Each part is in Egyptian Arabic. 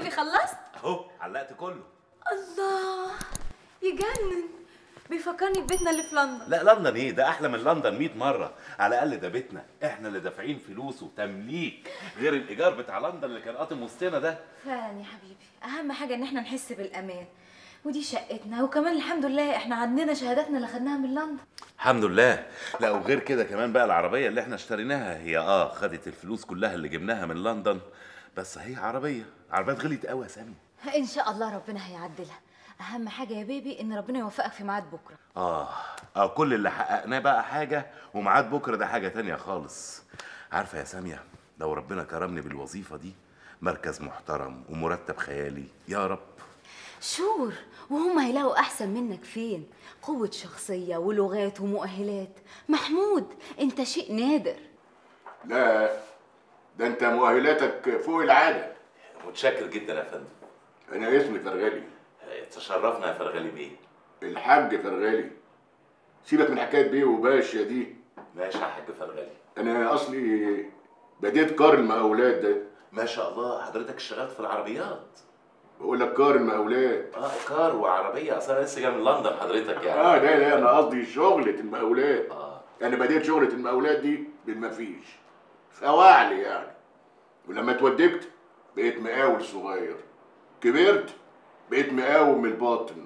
بيبي خلصت اهو علقت كله الله يجنن بيفكرني ببيتنا اللي في لندن لا لندن ايه ده احلى من لندن 100 مره على الاقل ده بيتنا احنا اللي دافعين فلوس وتمليك غير الايجار بتاع لندن اللي كان قاطم وسطنا ده فعلا يا حبيبي اهم حاجه ان احنا نحس بالامان ودي شقتنا وكمان الحمد لله احنا عندنا شهاداتنا اللي خدناها من لندن الحمد لله لا وغير كده كمان بقى العربيه اللي احنا اشتريناها هي اه خدت الفلوس كلها اللي جبناها من لندن بس هي عربيه عربيات غليت قوي يا سامي ان شاء الله ربنا هيعدلها اهم حاجه يا بيبي ان ربنا يوفقك في ميعاد بكره اه اه كل اللي حققناه بقى حاجه وميعاد بكره ده حاجه تانية خالص عارفه يا ساميه لو ربنا كرمني بالوظيفه دي مركز محترم ومرتب خيالي يا رب شور وهم هيلاقوا احسن منك فين قوه شخصيه ولغات ومؤهلات محمود انت شيء نادر لا ده انت مؤهلاتك فوق العاده متشكر جدا يا فندم انا اسمي فرغلي تشرفنا يا فرغلي بيه الحاج فرغلي سيبك من حكايه بيه وباشا دي ماشي يا حاج فرغلي انا اصلي بديت كار المقاولات ده ما شاء الله حضرتك اشتغلت في العربيات بقول لك كار المقاولات اه كار وعربيه اصل انا لسه جاي من لندن حضرتك يعني اه لا لا انا قصدي شغله المقاولات اه انا بديت شغله المقاولات دي بالمفيش في اواعلي يعني ولما اتودكت بقيت مقاول صغير كبرت بقيت مقاول من الباطن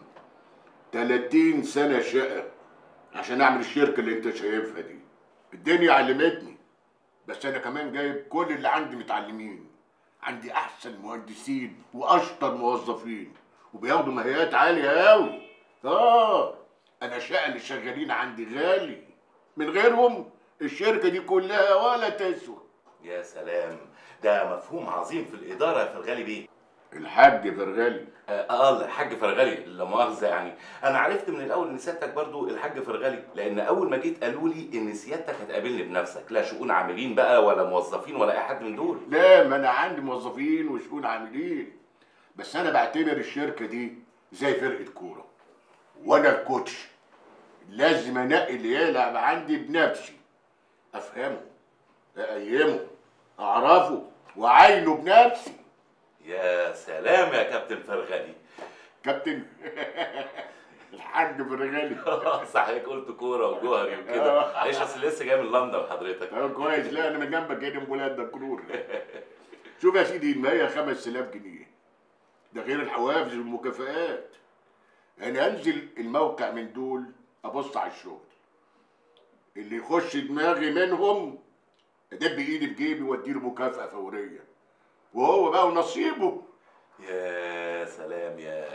30 سنه شقه عشان اعمل الشركه اللي انت شايفها دي الدنيا علمتني بس انا كمان جايب كل اللي عندي متعلمين عندي احسن مهندسين واشطر موظفين وبياخدوا مهيات عاليه قوي اه انا الشقه اللي شغالين عندي غالي من غيرهم الشركه دي كلها ولا تسوى يا سلام ده مفهوم عظيم في الاداره يا فرغلي بيه الحاج فرغلي اه آه، الحاج فرغلي لا مؤاخذه يعني انا عرفت من الاول ان سيادتك برضو الحاج فرغلي لان اول ما جيت قالوا لي ان سيادتك هتقابلني بنفسك لا شؤون عاملين بقى ولا موظفين ولا اي حد من دول لا ما انا عندي موظفين وشؤون عاملين بس انا بعتبر الشركه دي زي فرقه كوره وانا الكوتش لازم انقي اللي يلعب عندي بنفسي افهمه اقيمه اعرفه واعاينه بنفسي يا سلام يا كابتن فرغلي كابتن الحاج فرغلي صحيح قلت كوره وجوهري وكده معلش اصل لسه جاي من لندن حضرتك اه كويس لا انا من جنبك هنا بولاد دكرور شوف يا سيدي المية 5000 جنيه ده غير الحوافز والمكافآت انا انزل الموقع من دول ابص على الشغل اللي يخش دماغي منهم ادب ايدي في جيبي واديله مكافأة فورية وهو بقى ونصيبه يا سلام يا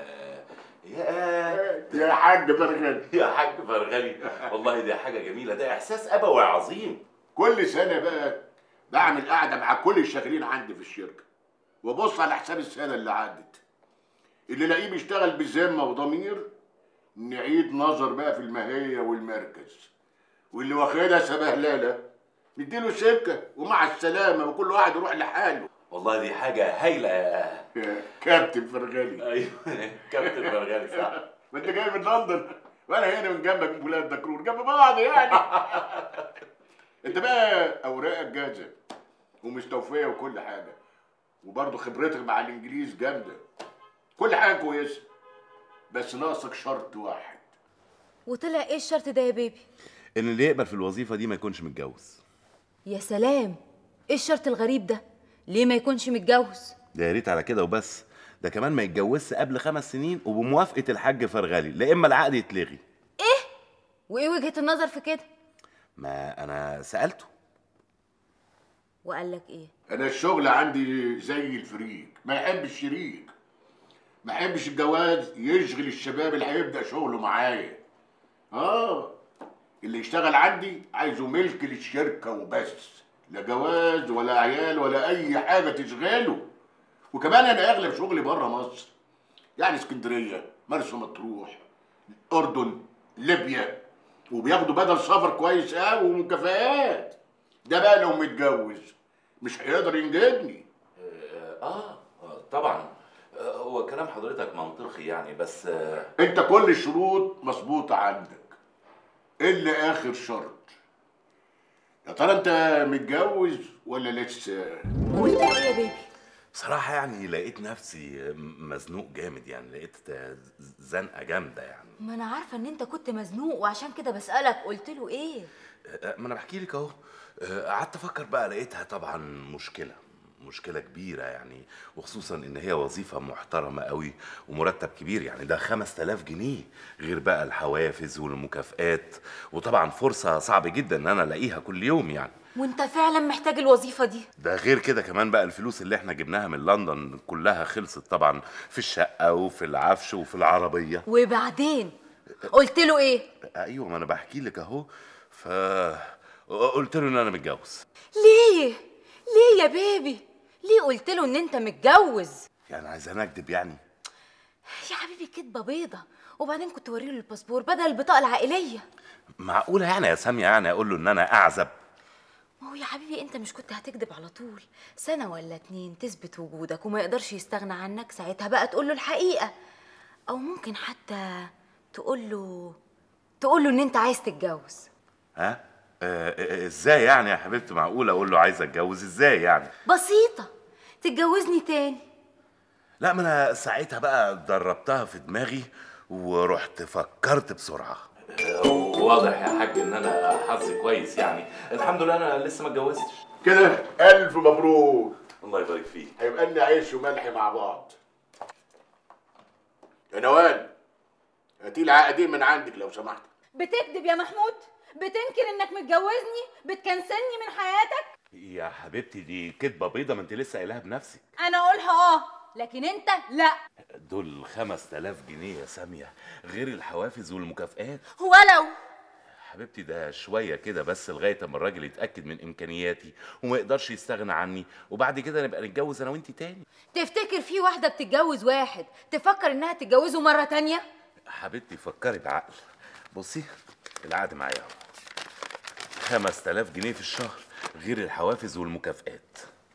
يا يا حاج فرغلي يا حاج فرغلي والله دي حاجه جميله ده احساس ابوي عظيم كل سنة بقى بعمل قعدة مع كل الشغالين عندي في الشركة وابص على حساب السنة اللي عدت اللي الاقيه بيشتغل بذمة وضمير نعيد نظر بقى في الماهية والمركز واللي واخدها سبهللة نديله سكة ومع السلامة وكل واحد يروح لحاله والله دي حاجه هايله يا يا كابتن فرغلي ايوه كابتن فرغلي صح ما انت جاي من لندن وانا هنا من جنبك من بلاد دكرور جنب بعض يعني انت بقى اوراقك جاهزه ومستوفيه وكل حاجه وبرضه خبرتك مع الانجليز جامده كل حاجه كويسه بس ناقصك شرط واحد وطلع ايه الشرط ده يا بيبي ان اللي يقبل في الوظيفه دي ما يكونش متجوز يا سلام ايه الشرط الغريب ده ليه ما يكونش متجوز ده يا ريت على كده وبس ده كمان ما يتجوزش قبل خمس سنين وبموافقه الحاج فرغلي لا اما العقد يتلغي وايه وجهه النظر في كده ما انا سالته وقال لك ايه انا الشغل عندي زي الفريق ما يحبش شريك ما يحبش الجواز يشغل الشباب اللي هيبدا شغله معايا اه اللي يشتغل عندي عايزه ملك للشركه وبس لا جواز ولا عيال ولا اي حاجه تشغله وكمان انا اغلب شغلي بره مصر يعني اسكندريه مرسى مطروح الاردن ليبيا وبياخدوا بدل سفر كويس قوي ومكافآت ده بقى لو متجوز مش هيقدر ينجدني اه آه، طبعا آه، هو كلام حضرتك منطقي يعني بس آه، انت كل الشروط مظبوطه عندك الا اخر شرط يا ترى انت متجوز ولا لسه قلت ايه يا بيبي بصراحة يعني لقيت نفسي مزنوق جامد يعني لقيت زنقة جامدة يعني ما انا عارفه ان انت كنت مزنوق وعشان كده بسالك قلت له ايه ما انا بحكي لك اهو قعدت افكر بقى لقيتها طبعا مشكلة مشكلة كبيرة يعني وخصوصا ان هي وظيفة محترمة قوي ومرتب كبير يعني ده 5000 جنيه غير بقى الحوافز والمكافآت وطبعا فرصة صعب جدا ان انا الاقيها كل يوم يعني وانت فعلا محتاج الوظيفه دي ده غير كده كمان بقى الفلوس اللي احنا جبناها من لندن كلها خلصت طبعا في الشقة وفي العفش وفي العربية وبعدين قلت له ايه ايوه ما انا بحكي لك اهو ف قلت له ان انا متجوز ليه ليه يا بيبي ليه قلت له ان انت متجوز يعني عايزاني اكدب يعني يا حبيبي كدبه بيضه وبعدين كنت وريله الباسبور بدل البطاقه العائليه معقولة يعني يا سامية يعني اقول له ان انا اعزب ما هو يا حبيبي انت مش كنت هتكذب على طول سنه ولا اتنين تثبت وجودك وما يقدرش يستغنى عنك ساعتها بقى تقول له الحقيقه او ممكن حتى تقول له تقول له ان انت عايز تتجوز ها آه، آه، ازاي يعني يا حبيبتي معقولة اقول له عايز اتجوز ازاي يعني بسيطه تتجوزني تاني لا ما انا ساعتها بقى دربتها في دماغي ورحت فكرت بسرعه واضح يا حاج ان انا حظي كويس يعني الحمد لله انا لسه ما اتجوزتش كده الف مبروك الله يبارك فيك هيبقى لنا عيش وملح مع بعض يا نوال هاتي لي عقدين من عندك لو سمحت بتكذب يا محمود بتنكر انك متجوزني بتكنسلني من حياتك يا حبيبتي دي كدبه بيضه ما انت لسه قايلها بنفسك انا اقولها اه لكن انت لا دول 5000 جنيه يا ساميه غير الحوافز والمكافآت ولو حبيبتي ده شويه كده بس لغايه اما الراجل يتاكد من امكانياتي وما يقدرش يستغنى عني وبعد كده نبقى نتجوز انا وانت تاني تفتكر في واحده بتتجوز واحد تفكر انها تتجوزه مره تانية حبيبتي فكري بعقل بصي العقد معايا اهو 5000 جنيه في الشهر غير الحوافز والمكافآت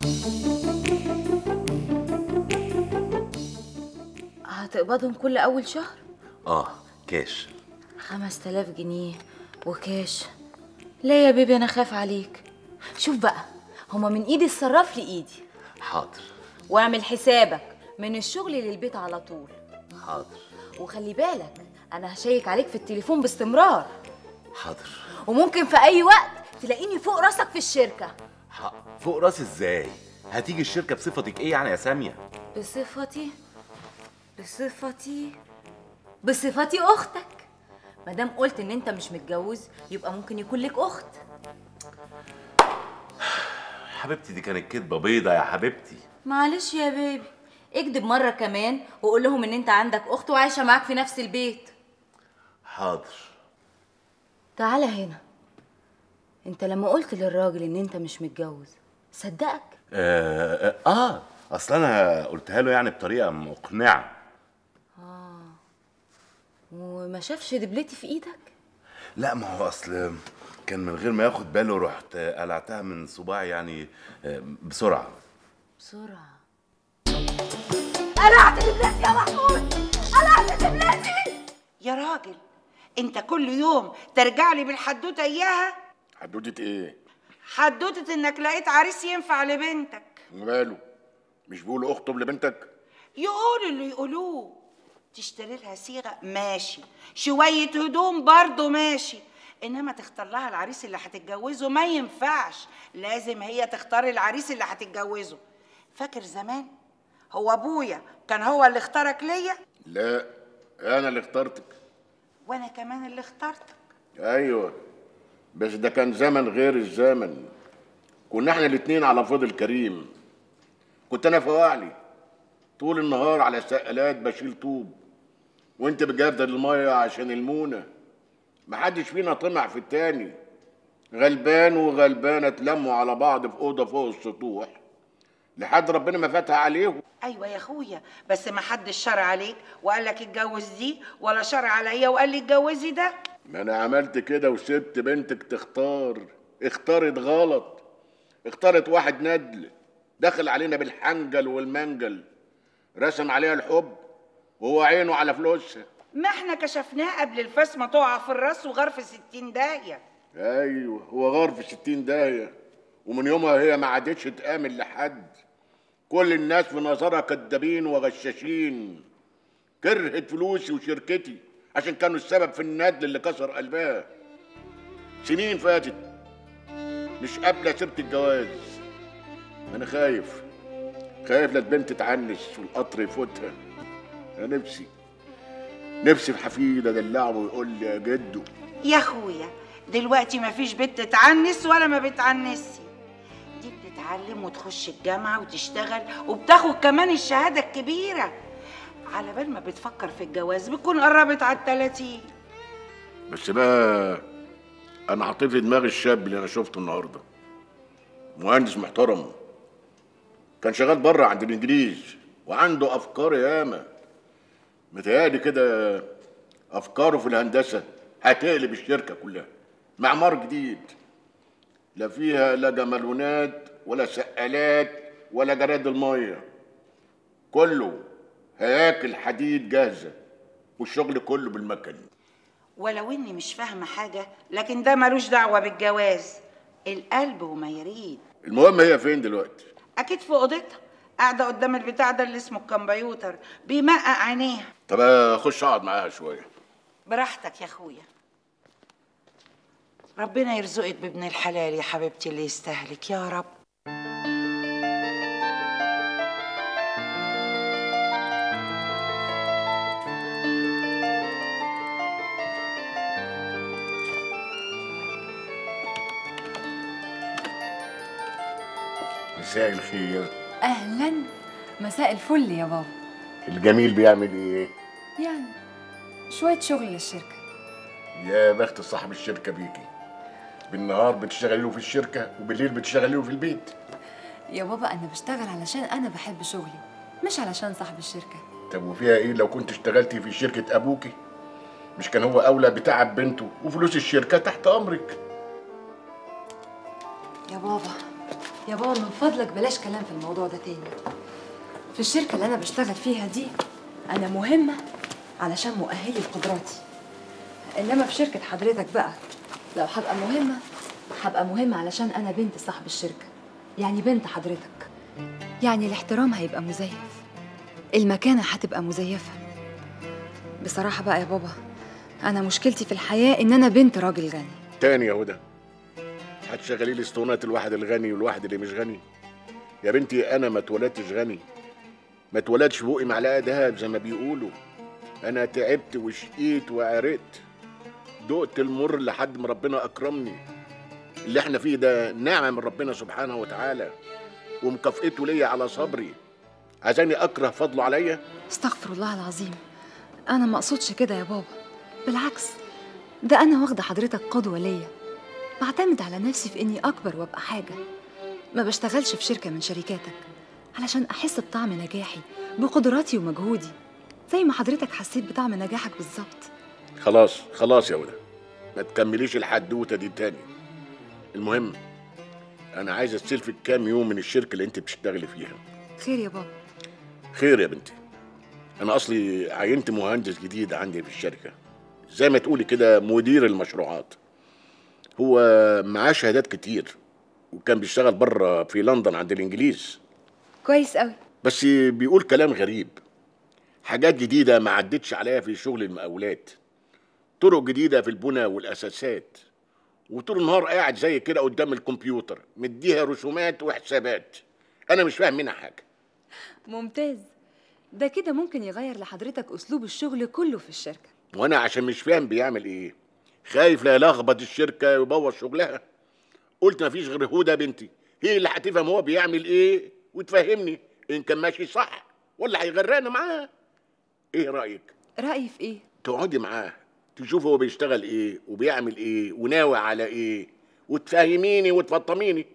هتقبضهم كل اول شهر اه كاش خمس تلاف جنيه وكاش لا يا بيبي انا خاف عليك شوف بقى هما من ايدي الصراف لايدي حاضر واعمل حسابك من الشغل للبيت على طول حاضر وخلي بالك انا هشيك عليك في التليفون باستمرار حاضر وممكن في اي وقت تلاقيني فوق راسك في الشركه ح- فوق راسي ازاي هتيجي الشركه بصفتك ايه يعني يا ساميه بصفتي بصفتي بصفتي اختك مادام قلت ان انت مش متجوز يبقى ممكن يكون لك اخت حبيبتي دي كانت كدبه بيضه يا حبيبتي معلش يا بيبي اكدب مره كمان وقول لهم ان انت عندك اخت وعايشه معاك في نفس البيت حاضر تعالى هنا انت لما قلت للراجل ان انت مش متجوز صدقك آه, اه اه اصل انا قلتها له يعني بطريقه مقنعه وما شافش دبلتي في ايدك لا ما هو اصل كان من غير ما ياخد باله رحت قلعتها من صباعي يعني آه، بسرعه بسرعه قلعت دبلتي يا محمود قلعت دبلتي يا راجل انت كل يوم ترجع لي بالحدوته اياها حدودة ايه؟ حدوته انك لقيت عريس ينفع لبنتك ماله؟ مش بيقولوا اخطب لبنتك؟ يقولوا اللي يقولوه تشتري لها صيغه ماشي شويه هدوم برضه ماشي انما تختار لها العريس اللي هتتجوزه ما ينفعش لازم هي تختار العريس اللي هتتجوزه فاكر زمان هو ابويا كان هو اللي اختارك ليا لا انا اللي اخترتك وانا كمان اللي اخترتك ايوه بس ده كان زمن غير الزمن كنا احنا الاتنين على فضل كريم كنت انا فواعلي طول النهار على سقالات بشيل طوب وانت بجردل الميه عشان المونه محدش فينا طمع في التاني غلبان وغلبانه اتلموا على بعض في اوضه فوق السطوح لحد ربنا ما فتح عليهم ايوه يا اخويا بس ما حدش شرع عليك وقال لك اتجوز دي ولا شرع عليا وقال لي اتجوزي ده ما انا عملت كده وسبت بنتك تختار اختارت غلط اختارت واحد ندل دخل علينا بالحنجل والمنجل رسم عليها الحب وهو عينه على فلوسها ما احنا كشفناه قبل الفاس ما تقع في الراس وغار في ستين داهية ايوه هو غار في ستين داهية ومن يومها هي ما عادتش تآمن لحد كل الناس في نظرها كدابين وغشاشين كرهت فلوسي وشركتي عشان كانوا السبب في الندل اللي كسر قلبها سنين فاتت مش قابله سيره الجواز انا خايف خايف لا البنت تعنس والقطر يفوتها انا نفسي نفسي في حفيد ادلعه ويقول لي يا جدو يا اخويا دلوقتي مفيش بنت تعنس ولا ما بتعنسي دي بتتعلم وتخش الجامعة وتشتغل وبتاخد كمان الشهادة الكبيرة على بال ما بتفكر في الجواز بتكون قربت على التلاتين بس بقى انا حطيت في دماغي الشاب اللي انا شفته النهارده مهندس محترم كان شغال بره عند الانجليز وعنده افكار ياما متهيألي كده افكاره في الهندسه هتقلب الشركه كلها معمار جديد لا فيها لا جمالونات ولا سقالات ولا جراد الميه كله هياكل حديد جاهزه والشغل كله بالمكن ولو اني مش فاهمة حاجة لكن ده ملوش دعوة بالجواز القلب وما يريد المهم هي فين دلوقتي اكيد في اوضتها قاعدة قدام البتاع ده اللي اسمه الكمبيوتر بيمقق عينيها طب اخش اقعد معاها شويه براحتك يا اخويا ربنا يرزقك بابن الحلال يا حبيبتي اللي يستاهلك يا رب مساء الخير اهلا مساء الفل يا بابا الجميل بيعمل ايه يعني شويه شغل للشركه يا بخت صاحب الشركه بيكي بالنهار بتشتغلي له في الشركه وبالليل بتشتغلي له في البيت يا بابا انا بشتغل علشان انا بحب شغلي مش علشان صاحب الشركه طب وفيها ايه لو كنت اشتغلتي في شركه ابوكي مش كان هو اولى بتعب بنته وفلوس الشركه تحت امرك يا بابا يا بابا من فضلك بلاش كلام في الموضوع ده تاني في الشركه اللي انا بشتغل فيها دي انا مهمه علشان مؤهلي لقدراتي انما في شركه حضرتك بقى لو هبقى مهمه هبقى مهمه علشان انا بنت صاحب الشركه يعني بنت حضرتك يعني الاحترام هيبقى مزيف المكانه هتبقى مزيفه بصراحه بقى يا بابا انا مشكلتي في الحياه ان انا بنت راجل غني تاني يا هدى هتشغلي لي اسطوانات الواحد الغني والواحد اللي مش غني يا بنتي انا ما اتولدتش غني ما اتولدش بوقي معلقه دهب زي ما بيقولوا انا تعبت وشقيت وعرقت دقت المر لحد ما ربنا اكرمني اللي احنا فيه ده نعمه من ربنا سبحانه وتعالى ومكافئته ليا على صبري عايزاني اكره فضله عليا استغفر الله العظيم انا ما اقصدش كده يا بابا بالعكس ده انا واخده حضرتك قدوه ليا بعتمد على نفسي في اني اكبر وابقى حاجه ما بشتغلش في شركه من شركاتك علشان احس بطعم نجاحي بقدراتي ومجهودي زي ما حضرتك حسيت بطعم نجاحك بالظبط خلاص خلاص يا هدى ما تكمليش الحدوته دي تاني المهم انا عايز استلفك كام يوم من الشركه اللي انت بتشتغلي فيها خير يا بابا خير يا بنتي انا اصلي عينت مهندس جديد عندي في الشركه زي ما تقولي كده مدير المشروعات هو معاه شهادات كتير وكان بيشتغل بره في لندن عند الانجليز كويس قوي بس بيقول كلام غريب حاجات جديده ما عدتش عليها في شغل المقاولات طرق جديده في البنى والاساسات وطول النهار قاعد زي كده قدام الكمبيوتر مديها رسومات وحسابات انا مش فاهم منها حاجه ممتاز ده كده ممكن يغير لحضرتك اسلوب الشغل كله في الشركه وانا عشان مش فاهم بيعمل ايه خايف لا يلخبط الشركه ويبوظ شغلها قلت مفيش غير هدى بنتي هي اللي هتفهم هو بيعمل ايه وتفهمني ان كان ماشي صح ولا هيغرقنا معاه ايه رايك رايي في ايه تقعدي معاه تشوف هو بيشتغل ايه وبيعمل ايه وناوي على ايه وتفهميني وتفطميني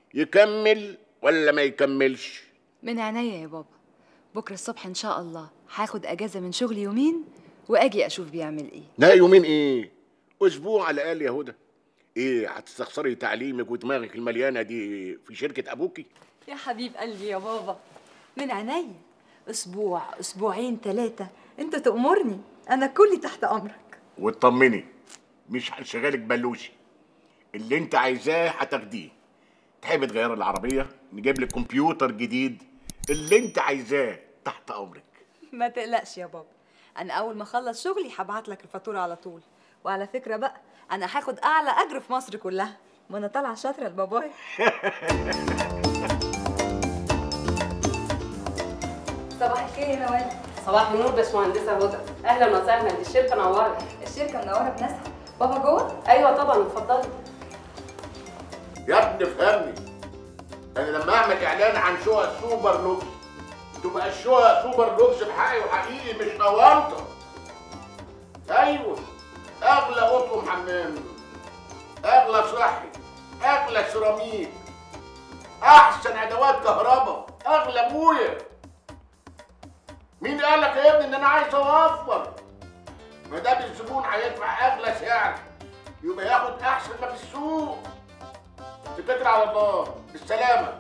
يكمل ولا ما يكملش من عينيا يا بابا بكره الصبح ان شاء الله هاخد اجازه من شغلي يومين واجي اشوف بيعمل ايه لا يومين ايه اسبوع على الاقل يا هدى ايه هتستخسري تعليمك ودماغك المليانه دي في شركه ابوكي يا حبيب قلبي يا بابا من عينيا اسبوع اسبوعين ثلاثه انت تأمرني انا كلي تحت امرك واطمني مش هنشغلك بلوشي اللي انت عايزاه هتاخديه تحب تغير العربيه نجيب لك كمبيوتر جديد اللي انت عايزاه تحت امرك ما تقلقش يا بابا انا اول ما اخلص شغلي هبعت لك الفاتوره على طول وعلى فكره بقى انا هاخد اعلى اجر في مصر كلها وانا طالعه شاطره لبابايا صباح الخير يا نوال صباح النور باشمهندسه هدى اهلا وسهلا دي الشركه نورت الشركه منوره بناسها بابا جوه ايوه طبعا اتفضلي يا ابني فهمني انا لما اعمل اعلان عن شقق سوبر لوكس تبقى الشقق سوبر لوكس بحقي وحقيقي مش نورته ايوه اغلى اوضه حمام اغلى صحي اغلى سيراميك احسن ادوات كهرباء اغلى بويه مين قال لك يا ابني ان انا عايز اوفر ما دام الزبون هيدفع اغلى سعر يبقى ياخد احسن ما في السوق اتكل على الله بالسلامة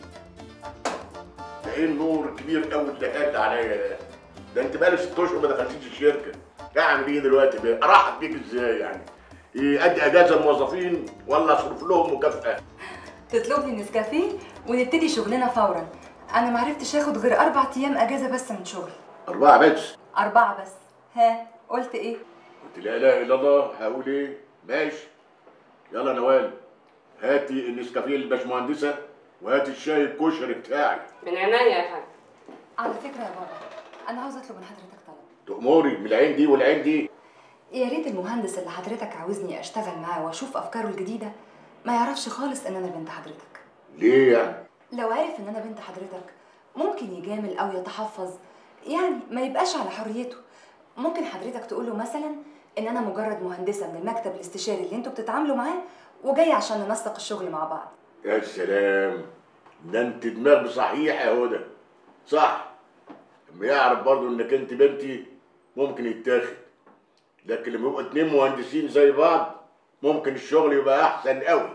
ده ايه النور الكبير قوي اللي هات عليا ده ده انت بقالي ست اشهر ما دخلتيش الشركة اعمل ايه دلوقتي بقى ارحب بيك ازاي يعني ايه ادي اجازة الموظفين ولا اصرف لهم مكافأة تطلب لي نسكافيه ونبتدي شغلنا فورا انا ما عرفتش اخد غير اربع ايام اجازه بس من شغلي أربعة بس اربعه بس ها قلت ايه قلت لا اله الا الله هقول ايه ماشي يلا نوال هاتي النسكافيه للباشمهندسة وهاتي الشاي الكشري بتاعي من عينيا يا حاج على فكره يا بابا انا عاوزه اطلب من حضرتك طلب تأمري من العين دي والعين دي يا ريت المهندس اللي حضرتك عاوزني اشتغل معاه واشوف افكاره الجديده ما يعرفش خالص ان انا بنت حضرتك ليه يعني لو عرف ان انا بنت حضرتك ممكن يجامل او يتحفظ يعني ما يبقاش على حريته ممكن حضرتك تقول له مثلا ان انا مجرد مهندسه من المكتب الاستشاري اللي انتوا بتتعاملوا معاه وجايه عشان ننسق الشغل مع بعض يا سلام ده انت دماغ صحيح يا هدى صح لما يعرف برضو انك انت بنتي ممكن يتاخد لكن لما يبقوا اتنين مهندسين زي بعض ممكن الشغل يبقى احسن قوي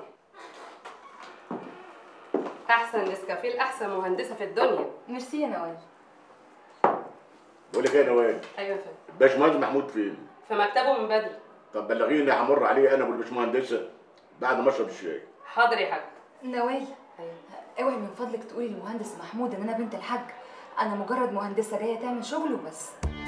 احسن نسكافيه لاحسن مهندسه في الدنيا ميرسي يا نوال بقول لك ايه يا نوال ايوه يا فندم باشمهندس محمود فين في مكتبه من بدري طب بلغيني همر عليه انا والباشمهندسه بعد ما اشرب الشاي حاضر يا حاج نوال ايوه اوعي من فضلك تقولي للمهندس محمود ان انا بنت الحاج انا مجرد مهندسه جايه تعمل شغل وبس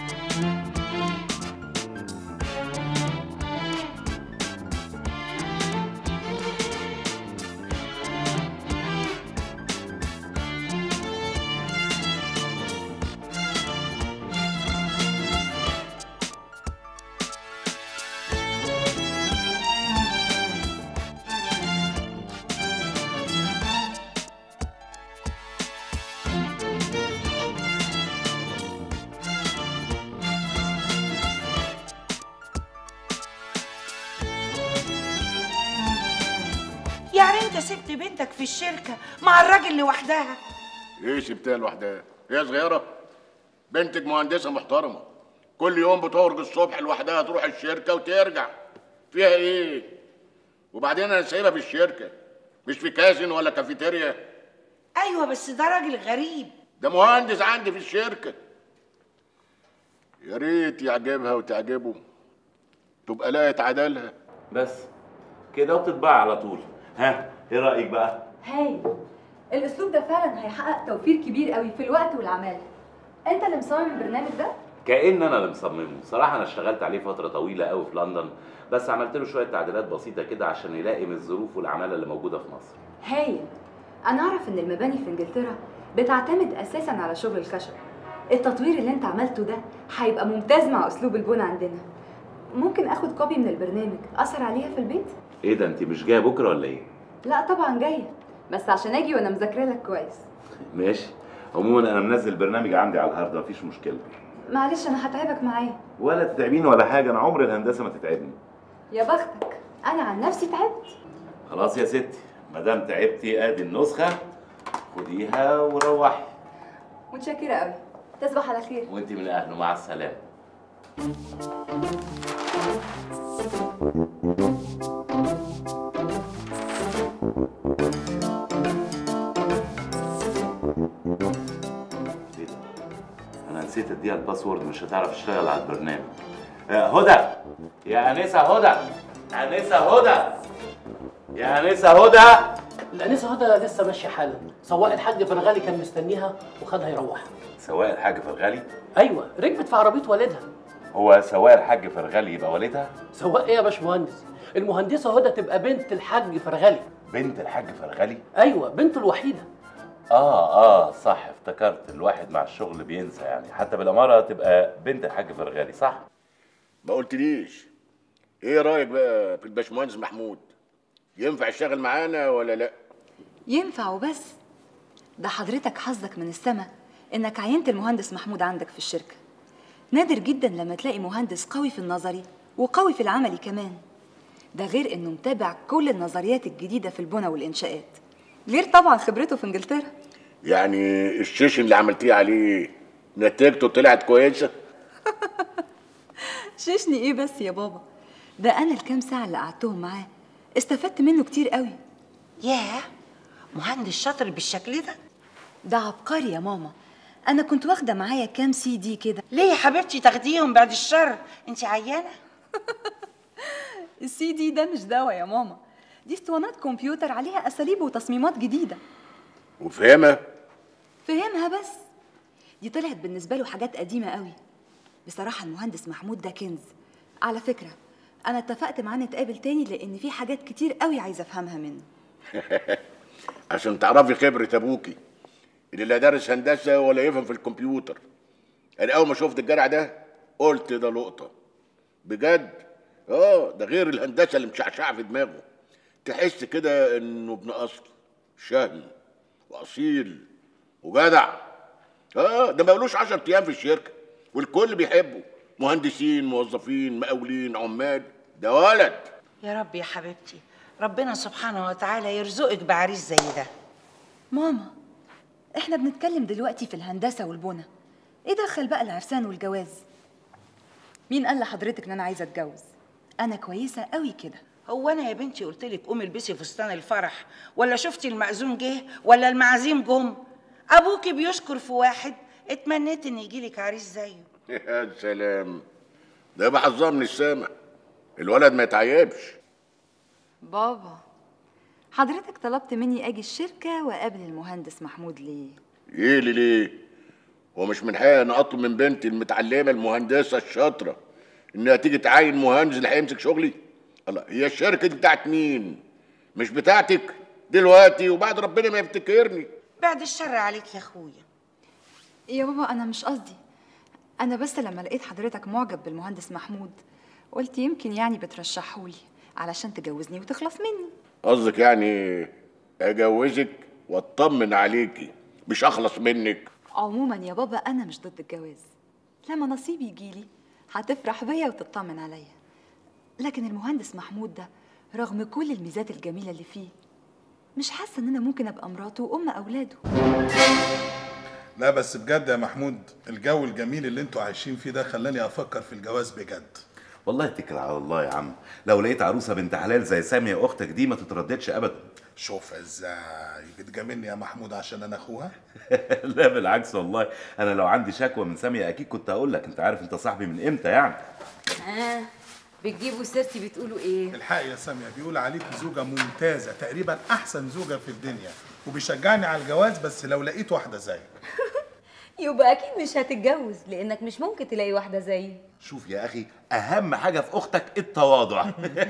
يعني انت سبت بنتك في الشركه مع الراجل لوحدها ايه سبتها لوحدها هي صغيره بنتك مهندسه محترمه كل يوم بتخرج الصبح لوحدها تروح الشركه وترجع فيها ايه وبعدين انا سايبها في الشركه مش في كازين ولا كافيتيريا ايوه بس ده راجل غريب ده مهندس عندي في الشركه يا ريت يعجبها وتعجبه تبقى لاقت عدالها بس كده وبتطبع على طول ها ايه رايك بقى هاي الاسلوب ده فعلا هيحقق توفير كبير قوي في الوقت والعماله انت اللي مصمم البرنامج ده كأن انا اللي مصممه صراحه انا اشتغلت عليه فتره طويله قوي في لندن بس عملت له شويه تعديلات بسيطه كده عشان يلائم الظروف والعماله اللي موجوده في مصر هايل انا اعرف ان المباني في انجلترا بتعتمد اساسا على شغل الخشب التطوير اللي انت عملته ده هيبقى ممتاز مع اسلوب البنى عندنا ممكن اخد كوبي من البرنامج اثر عليها في البيت ايه ده انت مش جايه بكره ولا ايه لا طبعا جايه بس عشان اجي وانا مذاكره لك كويس ماشي عموما انا منزل برنامج عندي على الهارد مفيش مشكله معلش انا هتعبك معايا ولا تتعبيني ولا حاجه انا عمر الهندسه ما تتعبني يا بختك انا عن نفسي تعبت خلاص يا ستي ما دام تعبتي ادي النسخه خديها وروحي متشكره قوي تصبح على خير وانت من اهله مع السلامه ايه ده؟ انا نسيت اديها الباسورد مش هتعرف تشتغل على البرنامج آه، هدى يا انسه هدى انسه هدى يا انسه هدى الانسه هدى لسه ماشيه حالا سواق الحاج فرغالي كان مستنيها وخدها يروح سواق الحاج فرغلي ايوه ركبت في عربيه والدها هو سواق الحاج فرغلي يبقى والدها سواق ايه يا باشمهندس المهندسه هدى تبقى بنت الحاج فرغالي بنت الحاج فرغلي ايوه بنته الوحيده اه اه صح افتكرت الواحد مع الشغل بينسى يعني حتى بالاماره تبقى بنت الحاج فرغلي صح ما قلتليش ايه رايك بقى في الباشمهندس محمود ينفع يشتغل معانا ولا لا ينفع وبس ده حضرتك حظك من السما انك عينت المهندس محمود عندك في الشركة نادر جدا لما تلاقي مهندس قوي في النظري وقوي في العملي كمان ده غير انه متابع كل النظريات الجديدة في البنى والانشاءات غير طبعا خبرته في انجلترا يعني الشيش اللي عملتيه عليه نتيجته طلعت كويسه شيشني ايه بس يا بابا ده انا الكام ساعة اللي قعدتهم معاه استفدت منه كتير قوي ياه مهندس شاطر بالشكل ده ده عبقري يا ماما انا كنت واخده معايا كام سي دي كده ليه يا حبيبتي تاخديهم بعد الشر انت عيانه السي دي ده مش دواء يا ماما دي اسطوانات كمبيوتر عليها اساليب وتصميمات جديده وفهمها فهمها بس دي طلعت بالنسبه له حاجات قديمه قوي بصراحه المهندس محمود ده كنز على فكره انا اتفقت معاه نتقابل تاني لان في حاجات كتير قوي عايزه افهمها منه عشان تعرفي خبره ابوكي اللي لا دارس هندسه ولا يفهم في الكمبيوتر انا اول ما شفت الجرع ده قلت ده لقطه بجد اه ده غير الهندسه اللي مشعشعه في دماغه تحس كده انه ابن اصل شهم واصيل وجدع اه ده مقالوش 10 ايام في الشركه والكل بيحبه مهندسين موظفين مقاولين عمال ده ولد يا رب يا حبيبتي ربنا سبحانه وتعالى يرزقك بعريس زي ده ماما احنا بنتكلم دلوقتي في الهندسه والبنى ايه دخل بقى العرسان والجواز مين قال لحضرتك ان انا عايزه اتجوز انا كويسه قوي كده هو انا يا بنتي قلت لك قومي البسي فستان الفرح ولا شفتي المأذون جه ولا المعازيم جم ابوكي بيشكر في واحد اتمنيت ان يجيلك عريس زيه يا سلام ده يبقى حظها من السما الولد ما يتعيبش بابا حضرتك طلبت مني اجي الشركه واقابل المهندس محمود ليه ايه ليه ليه هو مش من حقي انا اطلب من بنتي المتعلمه المهندسه الشاطره انها تيجي تعين مهندس اللي هيمسك شغلي الله هي الشركه دي بتاعت مين مش بتاعتك دلوقتي وبعد ربنا ما يفتكرني بعد الشر عليك يا اخويا يا بابا انا مش قصدي انا بس لما لقيت حضرتك معجب بالمهندس محمود قلت يمكن يعني بترشحهولي علشان تجوزني وتخلص مني قصدك يعني اجوزك واطمن عليكي مش اخلص منك عموما يا بابا انا مش ضد الجواز لما نصيبي يجيلي هتفرح بيا وتطمن عليا لكن المهندس محمود ده رغم كل الميزات الجميله اللي فيه مش حاسه ان انا ممكن ابقى مراته وام اولاده لا بس بجد يا محمود الجو الجميل اللي انتوا عايشين فيه ده خلاني افكر في الجواز بجد والله اتكل على الله يا عم لو لقيت عروسه بنت حلال زي ساميه اختك دي ما تترددش ابدا شوف ازاي بتجاملني يا محمود عشان انا اخوها لا بالعكس والله انا لو عندي شكوى من ساميه اكيد كنت هقول لك انت عارف انت صاحبي من امتى يعني اه بتجيبوا سيرتي بتقولوا ايه الحق يا ساميه بيقول عليك زوجه ممتازه تقريبا احسن زوجه في الدنيا وبيشجعني على الجواز بس لو لقيت واحده زيك يبقى اكيد مش هتتجوز لانك مش ممكن تلاقي واحده زيي شوف يا اخي اهم حاجه في اختك التواضع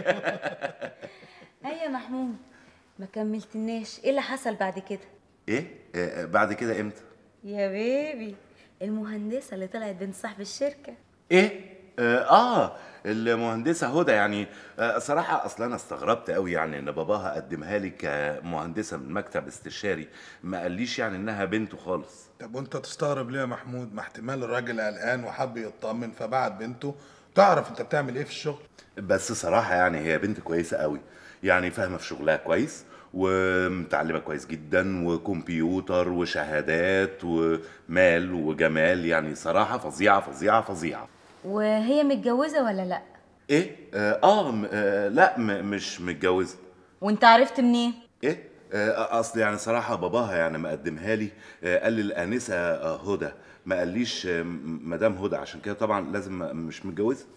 هيا يا محمود ما كملتناش ايه اللي حصل بعد كده ايه آه، بعد كده امتى يا بيبي المهندسه اللي طلعت بنت صاحب الشركه ايه اه, آه المهندسه هدى يعني آه صراحه اصلا انا استغربت قوي يعني ان باباها قدمها لي كمهندسه من مكتب استشاري ما قاليش يعني انها بنته خالص طب وانت تستغرب ليه يا محمود ما احتمال الراجل قلقان وحب يطمن فبعت بنته تعرف انت بتعمل ايه في الشغل بس صراحه يعني هي بنت كويسه قوي يعني فاهمه في شغلها كويس ومتعلمه كويس جدا وكمبيوتر وشهادات ومال وجمال يعني صراحه فظيعه فظيعه فظيعه وهي متجوزه ولا لا ايه اه, آه, م- آه لا م- مش متجوزه وانت عرفت منين ايه آه اصل يعني صراحه باباها يعني ما قدمها لي آه قال لي الانسه آه هدى ما قاليش آه م- مدام هدى عشان كده طبعا لازم ما- مش متجوزه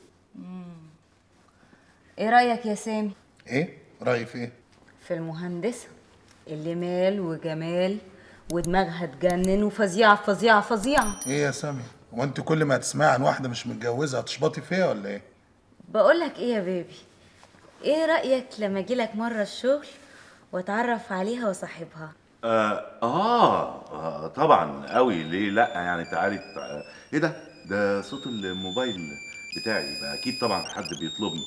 ايه رايك يا سامي ايه رايي في ايه في المهندسه اللي مال وجمال ودماغها تجنن وفظيعه فظيعه فظيعه ايه يا سامي هو انت كل ما تسمعي عن واحده مش متجوزه هتشبطي فيها ولا ايه بقول لك ايه يا بيبي ايه رايك لما اجي لك مره الشغل واتعرف عليها واصاحبها آه, آه, اه طبعا قوي ليه لا يعني تعالي تع... ايه ده ده صوت الموبايل بتاعي يبقى اكيد طبعا حد بيطلبني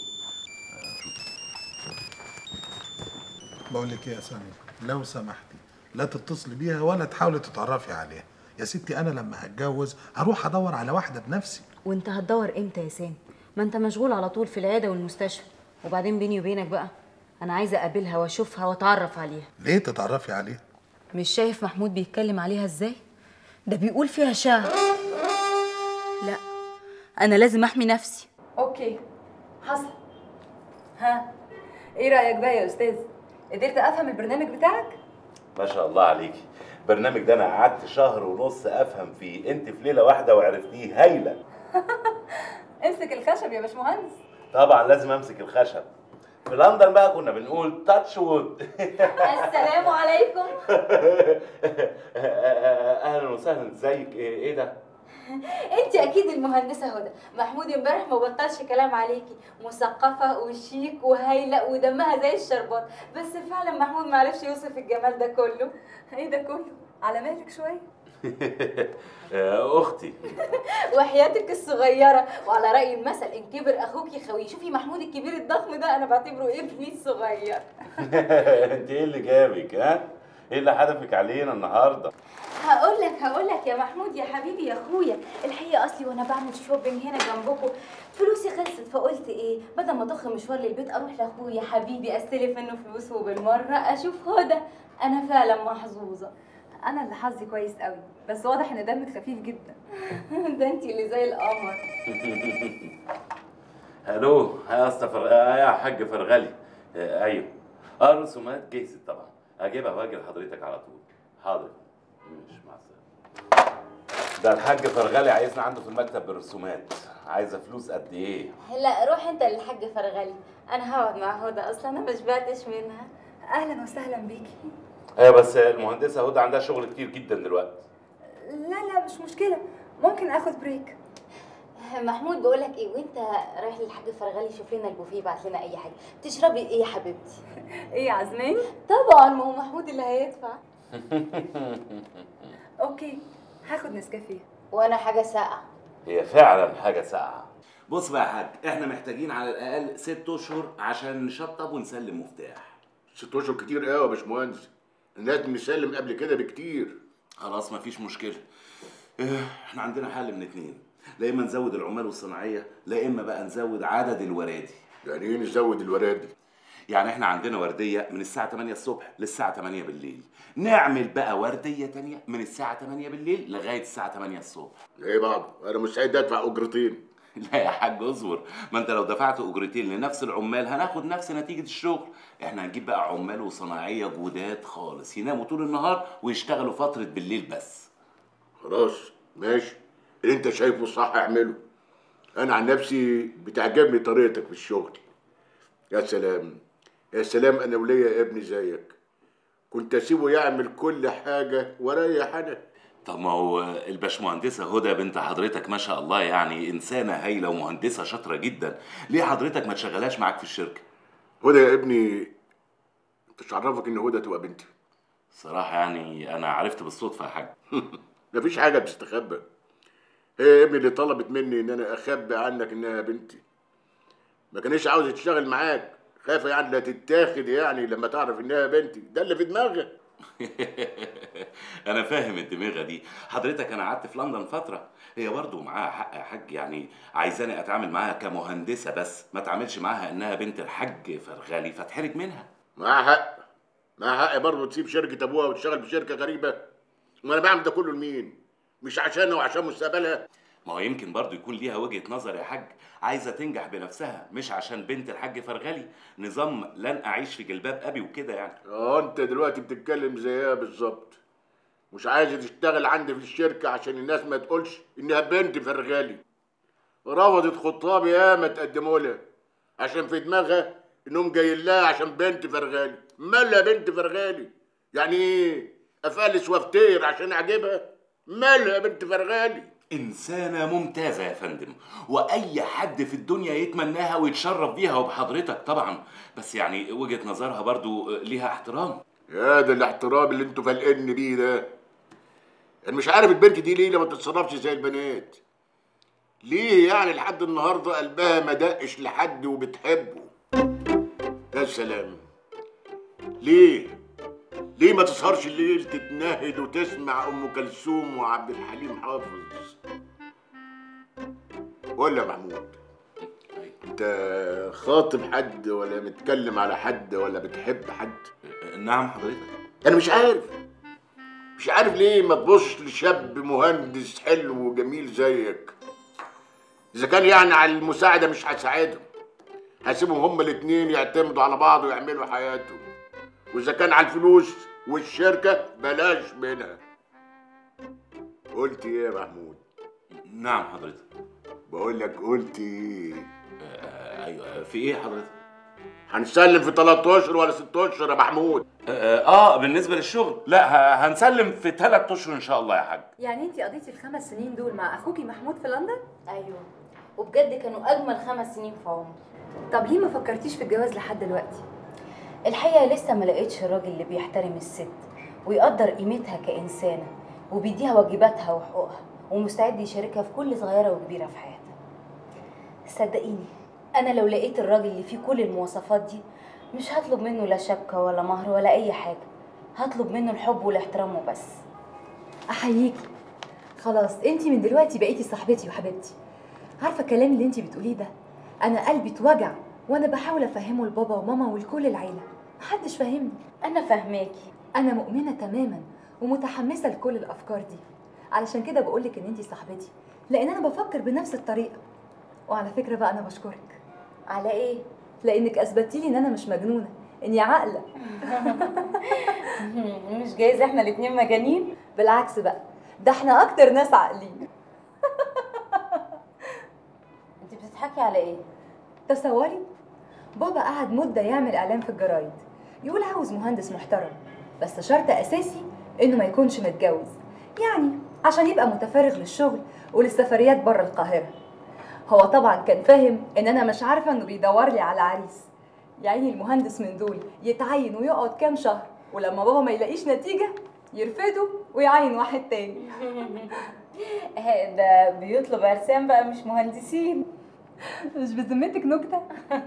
بقول لك ايه يا سامي لو سمحتي لا تتصلي بيها ولا تحاولي تتعرفي عليها يا ستي انا لما هتجوز هروح ادور على واحده بنفسي وانت هتدور امتى يا سامي ما انت مشغول على طول في العياده والمستشفى وبعدين بيني وبينك بقى انا عايزه اقابلها واشوفها واتعرف عليها ليه تتعرفي عليها مش شايف محمود بيتكلم عليها ازاي ده بيقول فيها شعر لا انا لازم احمي نفسي اوكي حصل ها ايه رايك بقى يا استاذ قدرت افهم البرنامج بتاعك ما شاء الله عليكي البرنامج ده انا قعدت شهر ونص افهم فيه انت في ليله واحده وعرفتيه هايله امسك الخشب يا باشمهندس طبعا لازم امسك الخشب في لندن بقى كنا بنقول تاتش وود السلام عليكم اهلا وسهلا ازيك ايه إيه ده انت اكيد المهندسه هدى محمود امبارح ما بطلش كلام عليكي مثقفه وشيك وهايله ودمها زي الشربات بس فعلا محمود ما عرفش يوصف الجمال ده كله ايه ده كله على مالك شويه اختي وحياتك الصغيره وعلى راي المثل ان كبر اخوك يخويه شوفي محمود الكبير الضخم ده انا بعتبره ابني الصغير انت ايه اللي جابك ها ايه اللي حدفك علينا النهارده هقول لك هقول لك يا محمود يا حبيبي يا اخويا الحقيقه اصلي وانا بعمل شوبينج هنا جنبكم فلوسي خلصت فقلت ايه بدل ما اضخ مشوار للبيت اروح لاخويا حبيبي استلف منه فلوس وبالمره اشوف هدى انا فعلا محظوظه انا اللي حظي كويس قوي بس واضح ان دمك خفيف جدا ده انت اللي زي القمر الو يا اسطى فر... آه يا حاج فرغلي آه ايوه اه الرسومات جهزت طبعا هجيبها واجي لحضرتك على طول حاضر مش مع السلامه ده الحاج فرغلي عايزنا عنده في المكتب بالرسومات عايزه فلوس قد ايه لا روح انت للحاج فرغلي انا هقعد مع هدى اصلا انا ما شبعتش منها اهلا وسهلا بيكي ايوه بس المهندسه هدى عندها شغل كتير جدا دلوقتي لا لا مش مشكله ممكن اخد بريك محمود بقول لك ايه وانت رايح للحاج فرغلي شوف لنا البوفيه يبعت لنا اي حاجه تشربي ايه يا حبيبتي ايه عزماني طبعا ما هو محمود اللي هيدفع اوكي هاخد نسكافيه وانا حاجه ساقعه هي فعلا حاجه ساقعه بص بقى يا حاج احنا محتاجين على الاقل ست اشهر عشان نشطب ونسلم مفتاح ست اشهر كتير قوي يا باشمهندس الناس بنسلم قبل كده بكتير خلاص مفيش مشكله إيه، احنا عندنا حل من اتنين لا اما نزود العمال والصناعيه لا اما بقى نزود عدد الورادي يعني ايه نزود الورادي يعني احنا عندنا ورديه من الساعه 8 الصبح للساعه 8 بالليل نعمل بقى ورديه تانية من الساعه 8 بالليل لغايه الساعه 8 الصبح ايه بعض انا مستعد ادفع اجرتين لا يا حاج اصبر ما انت لو دفعت اجرتين لنفس العمال هناخد نفس نتيجه الشغل احنا هنجيب بقى عمال وصناعيه جداد خالص يناموا طول النهار ويشتغلوا فتره بالليل بس خلاص ماشي اللي انت شايفه صح اعمله انا عن نفسي بتعجبني طريقتك في الشغل يا سلام يا سلام انا وليا ابني زيك كنت اسيبه يعمل كل حاجه واريح انا طب ما هو الباشمهندسة هدى بنت حضرتك ما شاء الله يعني إنسانة هايلة ومهندسة شاطرة جدا، ليه حضرتك ما تشغلهاش معاك في الشركة؟ هدى يا ابني مش عرفك ان هدى تبقى بنتي صراحة يعني أنا عرفت بالصدفة يا حاج مفيش حاجه بتستخبى هي يا ابني اللي طلبت مني ان انا اخبي عنك انها بنتي ما كانش عاوزه تشتغل معاك خايفه يعني لا تتاخد يعني لما تعرف انها بنتي ده اللي في دماغها أنا فاهم الدماغة دي، حضرتك أنا قعدت في لندن فترة، هي برضه معاها حق يا حاج يعني عايزاني أتعامل معاها كمهندسة بس، ما أتعاملش معاها إنها بنت الحاج فرغالي فاتحرج منها. معاها حق معاها حق برضه تسيب شركه ابوها وتشتغل في شركه غريبه ما انا بعمل ده كله لمين مش عشانها وعشان مستقبلها ما هو يمكن برضه يكون ليها وجهة نظر يا حاج عايزة تنجح بنفسها مش عشان بنت الحاج فرغلي نظام لن أعيش في جلباب أبي وكده يعني اه انت دلوقتي بتتكلم زيها بالظبط مش عايزه تشتغل عندي في الشركه عشان الناس ما تقولش انها بنت فرغالي رفضت خطاب ياما تقدموا لها عشان في دماغها انهم جايين لها عشان بنت فرغالي مالها بنت فرغالي يعني ايه افلس وافتير عشان اعجبها مالها يا بنت فرغالي إنسانة ممتازة يا فندم وأي حد في الدنيا يتمناها ويتشرف بيها وبحضرتك طبعا بس يعني وجهة نظرها برضو ليها احترام يا ده الاحترام اللي انتوا فالقني بيه ده انا مش عارف البنت دي ليه ما تتصرفش زي البنات ليه يعني لحد النهارده قلبها ما دقش لحد وبتحبه يا سلام ليه ليه ما تسهرش الليل تتنهد وتسمع ام كلثوم وعبد الحليم حافظ ولا محمود انت خاطب حد ولا متكلم على حد ولا بتحب حد نعم حضرتك انا مش عارف مش عارف ليه ما تبصش لشاب مهندس حلو وجميل زيك اذا كان يعني على المساعده مش هساعدهم هسيبهم هما الاتنين يعتمدوا على بعض ويعملوا حياتهم واذا كان على الفلوس والشركه بلاش منها قلت ايه يا محمود نعم حضرتك بقول لك قلت ايه آه ايوه في ايه حضرتك هنسلم في 13 ولا 16 يا محمود آه, اه بالنسبه للشغل لا ه- هنسلم في ثلاث اشهر ان شاء الله يا حاج يعني انت قضيتي الخمس سنين دول مع اخوكي محمود في لندن ايوه وبجد كانوا اجمل خمس سنين في عمري طب ليه ما فكرتيش في الجواز لحد دلوقتي الحقيقه لسه ما لقيتش الراجل اللي بيحترم الست ويقدر قيمتها كانسانه وبيديها واجباتها وحقوقها ومستعد يشاركها في كل صغيره وكبيره في حياتها صدقيني انا لو لقيت الراجل اللي فيه كل المواصفات دي مش هطلب منه لا شبكه ولا مهر ولا اي حاجه هطلب منه الحب والاحترام وبس احييكي خلاص انت من دلوقتي بقيتي صاحبتي وحبيبتي عارفه الكلام اللي انت بتقوليه ده انا قلبي اتوجع وانا بحاول افهمه لبابا وماما ولكل العيله محدش فاهمني انا فاهماكي انا مؤمنه تماما ومتحمسه لكل الافكار دي علشان كده بقولك ان انت صاحبتي لان انا بفكر بنفس الطريقه وعلى فكره بقى انا بشكرك على ايه لانك اثبتي لي ان انا مش مجنونه اني عاقله مش جايز احنا الاتنين مجانين بالعكس بقى ده احنا اكتر ناس عاقلين انت بتضحكي على ايه تصوري بابا قعد مدة يعمل إعلان في الجرايد يقول عاوز مهندس محترم بس شرط أساسي إنه ما يكونش متجوز يعني عشان يبقى متفرغ للشغل وللسفريات بره القاهرة هو طبعا كان فاهم إن أنا مش عارفة إنه بيدور لي على عريس يعني المهندس من دول يتعين ويقعد كام شهر ولما بابا ما يلاقيش نتيجة يرفضه ويعين واحد تاني ده بيطلب عرسان بقى مش مهندسين مش بذمتك نكتة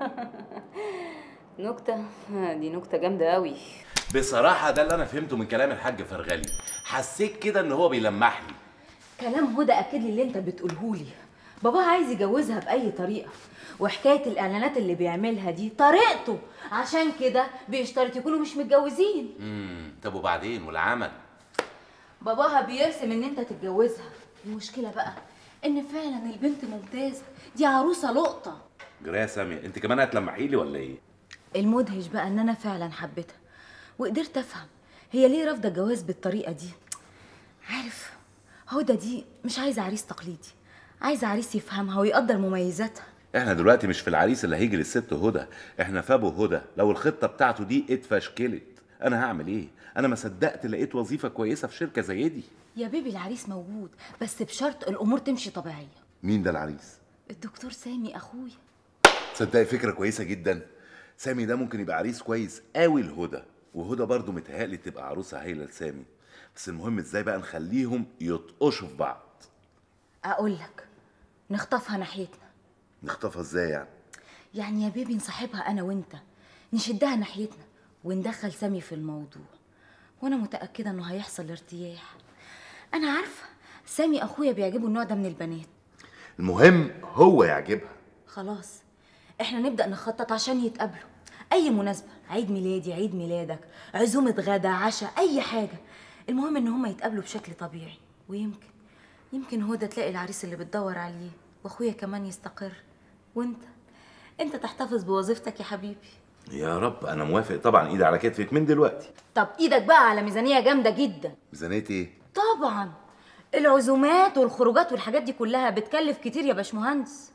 نكتة دي نكتة جامدة قوي بصراحه ده اللي انا فهمته من كلام الحاج فرغلي حسيت كده ان هو بيلمح لي كلام هدى اكد لي اللي انت بتقوله لي باباها عايز يجوزها باي طريقه وحكايه الاعلانات اللي بيعملها دي طريقته عشان كده بيشترط يكونوا مش متجوزين امم طب وبعدين والعمل باباها بيرسم ان انت تتجوزها المشكله بقى ان فعلا البنت ممتازه دي عروسه لقطه جرى يا سامية انت كمان هتلمحي لي ولا ايه المدهش بقى ان انا فعلا حبيتها وقدرت افهم هي ليه رافضه الجواز بالطريقه دي عارف هدى دي مش عايزه عريس تقليدي عايزه عريس يفهمها ويقدر مميزاتها احنا دلوقتي مش في العريس اللي هيجي للست هدى احنا في ابو هدى لو الخطه بتاعته دي اتفشكلت انا هعمل ايه انا ما صدقت لقيت وظيفه كويسه في شركه زي دي يا بيبي العريس موجود بس بشرط الامور تمشي طبيعيه مين ده العريس الدكتور سامي اخويا تصدقي فكره كويسه جدا سامي ده ممكن يبقى عريس كويس قوي لهدى وهدى برضه متهيألي تبقى عروسه هايله لسامي بس المهم ازاي بقى نخليهم يطقشوا في بعض اقول لك نخطفها ناحيتنا نخطفها ازاي يعني يعني يا بيبي نصاحبها انا وانت نشدها ناحيتنا وندخل سامي في الموضوع وانا متاكده انه هيحصل ارتياح انا عارفه سامي اخويا بيعجبه النوع ده من البنات المهم هو يعجبها خلاص احنا نبدا نخطط عشان يتقابلوا اي مناسبه عيد ميلادي عيد ميلادك عزومه غدا عشاء اي حاجه المهم ان هما يتقابلوا بشكل طبيعي ويمكن يمكن هدى تلاقي العريس اللي بتدور عليه واخويا كمان يستقر وانت انت تحتفظ بوظيفتك يا حبيبي يا رب انا موافق طبعا ايدي على كتفك من دلوقتي طب ايدك بقى على ميزانيه جامده جدا ميزانيه ايه طبعا العزومات والخروجات والحاجات دي كلها بتكلف كتير يا باشمهندس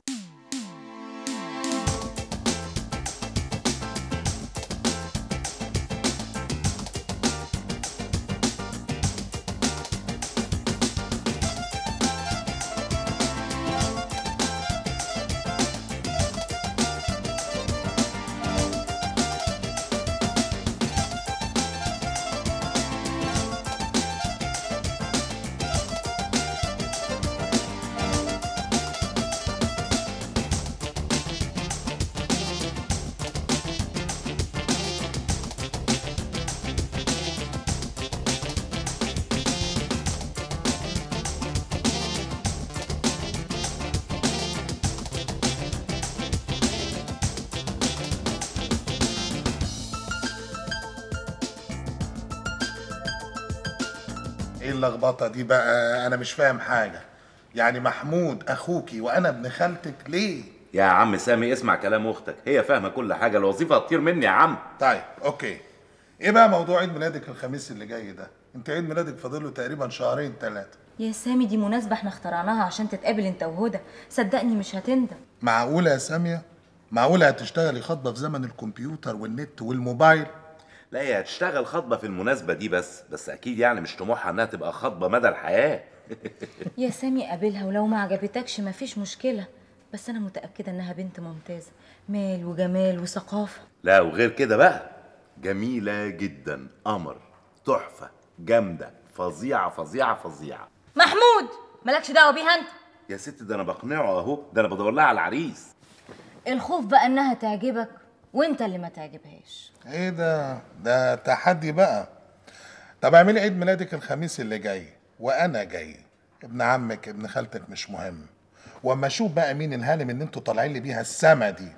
ايه اللخبطه دي بقى انا مش فاهم حاجه يعني محمود اخوكي وانا ابن خالتك ليه يا عم سامي اسمع كلام اختك هي فاهمه كل حاجه الوظيفه هتطير مني يا عم طيب اوكي ايه بقى موضوع عيد ميلادك الخميس اللي جاي ده انت عيد ميلادك فاضله تقريبا شهرين ثلاثه يا سامي دي مناسبة احنا اخترعناها عشان تتقابل انت وهدى صدقني مش هتندم معقوله يا ساميه معقوله هتشتغلي خطبه في زمن الكمبيوتر والنت والموبايل لا هي هتشتغل خطبه في المناسبه دي بس بس اكيد يعني مش طموحها انها تبقى خطبه مدى الحياه يا سامي قابلها ولو ما عجبتكش مفيش مشكلة بس انا متأكدة انها بنت ممتازة مال وجمال وثقافة لا وغير كده بقى جميله جدا قمر تحفه جامده فظيعه فظيعه فظيعه محمود مالكش دعوة بيها انت يا ست ده انا بقنعه اهو ده انا بدور لها على العريس الخوف بقى انها تعجبك وانت اللي ما تعجبهاش ايه ده ده تحدي بقى طب اعملي عيد ميلادك الخميس اللي جاي وانا جاي ابن عمك ابن خالتك مش مهم واما اشوف بقى مين الهالم اللي انتوا طالعين لي بيها السما دي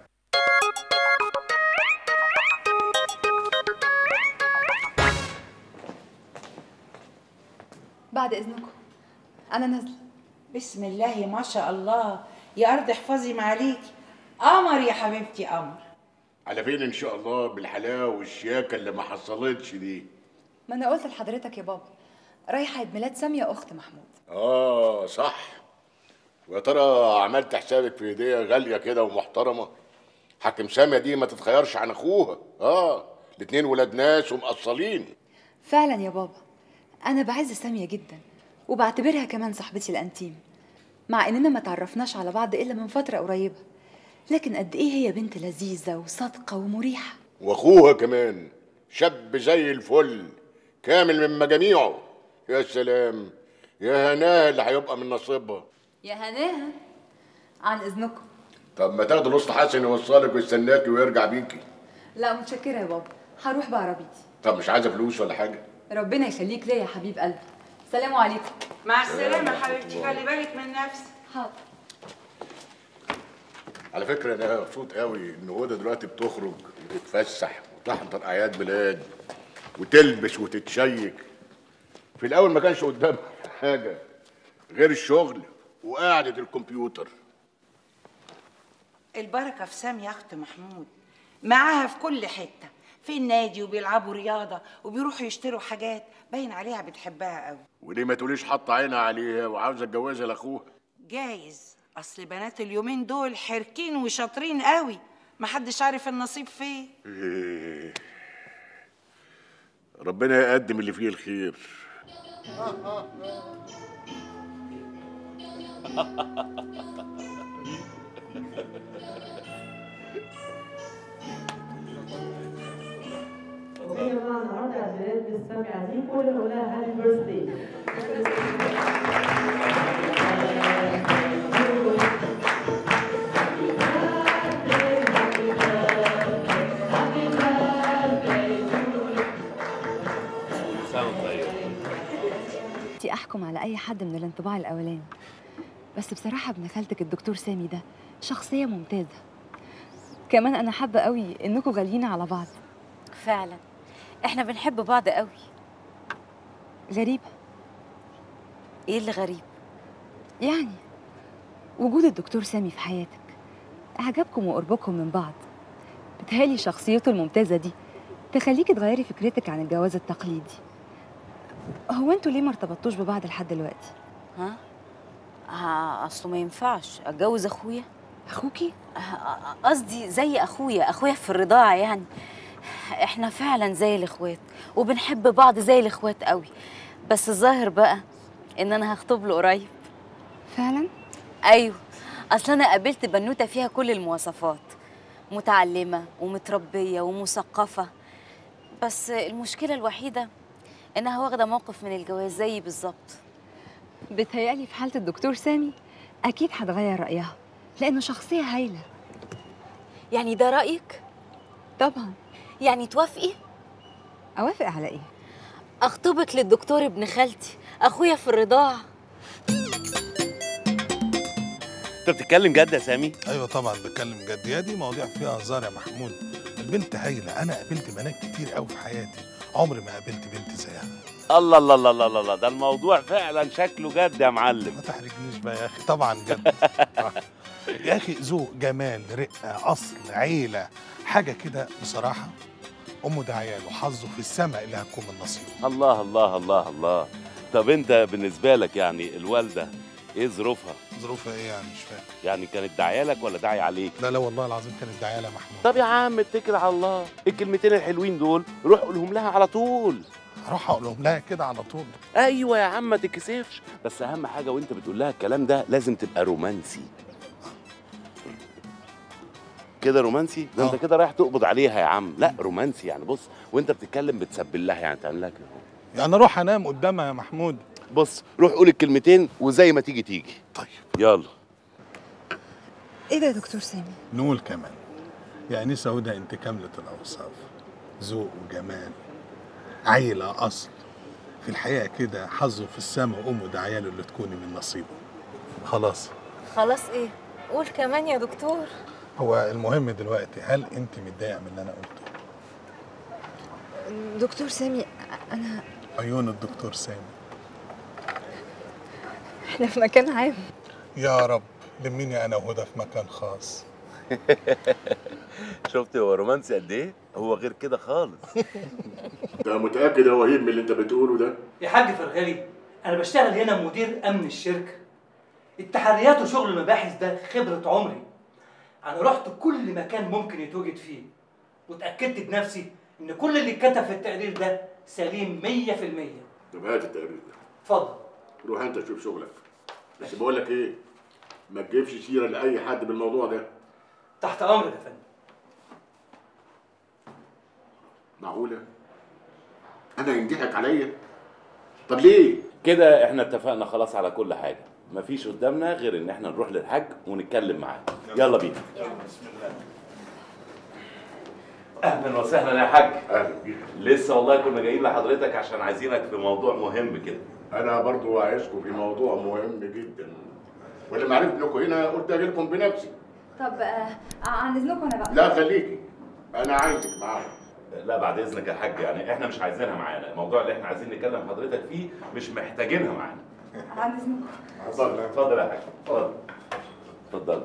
بعد اذنكم انا نازله بسم الله ما شاء الله يا ارض احفظي معاليكي قمر يا حبيبتي قمر على فين ان شاء الله بالحلاوه والشياكه اللي ما حصلتش دي ما انا قلت لحضرتك يا بابا رايحه عيد ميلاد ساميه اخت محمود اه صح ويا ترى عملت حسابك في هديه غاليه كده ومحترمه حاكم ساميه دي ما تتخيرش عن اخوها اه الاتنين ولاد ناس ومقصلين فعلا يا بابا انا بعز ساميه جدا وبعتبرها كمان صاحبتي الانتيم مع اننا ما تعرفناش على بعض الا من فتره قريبه لكن قد ايه هي بنت لذيذه وصادقه ومريحه واخوها كمان شاب زي الفل كامل من مجاميعه يا سلام يا هناه اللي هيبقى من نصيبها يا هناها عن اذنكم طب ما تاخد الوسط حسن يوصلك ويستناكي ويرجع بيكي لا متشكره يا بابا هروح بعربيتي طب مش عايزه فلوس ولا حاجه ربنا يخليك ليا يا حبيب قلبي سلام عليكم مع السلامه يا حبيبتي خلي بالك من نفسك حاضر على فكره انا مبسوط قوي ان هدى دلوقتي بتخرج وتتفسح وتحضر اعياد ميلاد وتلبس وتتشيك في الاول ما كانش قدامها حاجه غير الشغل وقعده الكمبيوتر البركه في ساميه اخت محمود معاها في كل حته في النادي وبيلعبوا رياضه وبيروحوا يشتروا حاجات باين عليها بتحبها قوي وليه ما تقوليش حاطه عينها عليها وعاوزه تجوزها لاخوها جايز اصل بنات اليومين دول حركين وشاطرين قوي محدش عارف النصيب فين إيه. ربنا يقدم اللي فيه الخير وهي مع النهارده عيد ميلاد للسامي عزيز كل نقول لها هابي بيرثدي انتي احكم على اي حد من الانطباع الاولاني بس بصراحه ابن خالتك الدكتور سامي ده شخصيه ممتازه كمان انا حابه قوي انكم غاليين على بعض فعلا احنا بنحب بعض قوي غريبه ايه اللي غريب يعني وجود الدكتور سامي في حياتك اعجابكم وقربكم من بعض بتهيألي شخصيته الممتازه دي تخليكي تغيري فكرتك عن الجواز التقليدي هو انتوا ليه ما ارتبطتوش ببعض لحد دلوقتي ها آه، اصله ما ينفعش اتجوز اخويا اخوكي آه، قصدي زي اخويا اخويا في الرضاعه يعني احنا فعلا زي الاخوات وبنحب بعض زي الاخوات قوي بس الظاهر بقى ان انا هخطب له قريب فعلا ايوه اصل انا قابلت بنوته فيها كل المواصفات متعلمه ومتربيه ومثقفه بس المشكله الوحيده انها واخده موقف من الجواز زيي بالظبط بتهيألي في حالة الدكتور سامي أكيد هتغير رأيها لأنه شخصية هايلة يعني ده رايك طبعا يعني توافقي أوافق على إيه؟ اخطبك للدكتور ابن خالتي اخويا في الرضاعه انت بتتكلم جد يا سامي ايوه طبعا بتكلم جد يا دي مواضيع فيها هزار يا محمود البنت هايله انا قابلت بنات كتير قوي في حياتي عمري ما قابلت بنت زيها الله الله الله الله الله ده الموضوع فعلا شكله جد يا معلم ما تحرجنيش بقى يا اخي طبعا جد آه. يا اخي ذوق جمال رقه اصل عيله حاجه كده بصراحه امه ده عياله حظه في السماء اللي هتكون من نصيبه الله الله الله الله طب انت بالنسبه لك يعني الوالده ايه ظروفها ظروفها ايه يعني مش فاهم يعني كانت داعيه لك ولا داعيه عليك لا لا والله العظيم كانت دعايه محمود طب يا عم اتكل على الله الكلمتين الحلوين دول روح قولهم لها على طول اروح اقول لهم لا كده على طول ايوه يا عم ما تتكسفش بس اهم حاجه وانت بتقول لها الكلام ده لازم تبقى رومانسي كده رومانسي ده انت آه. كده رايح تقبض عليها يا عم لا رومانسي يعني بص وانت بتتكلم بتسبل لها يعني تعمل لها كده يعني اروح انام قدامها يا محمود بص روح قول الكلمتين وزي ما تيجي تيجي طيب يلا ايه ده يا دكتور سامي نقول كمان يا انسه هدى انت كامله الاوصاف ذوق وجمال عيله اصل في الحقيقه كده حظه في السماء وامه ده عياله اللي تكوني من نصيبه خلاص خلاص ايه قول كمان يا دكتور هو المهم دلوقتي هل انت متضايقه من اللي انا قلته دكتور سامي انا عيون الدكتور سامي احنا في مكان عام يا رب لميني انا وهدى في مكان خاص شفت هو رومانسي قد ايه هو غير كده خالص انت متاكد يا وهيب من اللي انت بتقوله ده يا حاج فرغلي انا بشتغل هنا مدير امن الشركه التحريات وشغل المباحث ده خبره عمري انا رحت كل مكان ممكن يتوجد فيه واتاكدت بنفسي ان كل اللي اتكتب في التقرير ده سليم 100% طب هات التقرير ده اتفضل روح انت شوف شغلك بس بقول لك ايه ما تجيبش سيره لاي حد بالموضوع ده تحت امرك يا فندم معقوله انا ينضحك عليا طب ليه كده احنا اتفقنا خلاص على كل حاجه مفيش قدامنا غير ان احنا نروح للحاج ونتكلم معاه يلا بينا اهلا وسهلا يا حاج اهلا بيك لسه والله كنا جايين لحضرتك عشان عايزينك في موضوع مهم كده انا برضو عايزكم في موضوع مهم جدا ولما عرفت انكم هنا قلت اجي لكم بنفسي طب آه عن اذنكم انا بقى لا خليكي انا عايزك معايا لا بعد اذنك يا حاج يعني احنا مش عايزينها معانا الموضوع اللي احنا عايزين نكلم حضرتك فيه مش محتاجينها معانا عن اذنكم اتفضل اتفضل يا حاج اتفضل اتفضل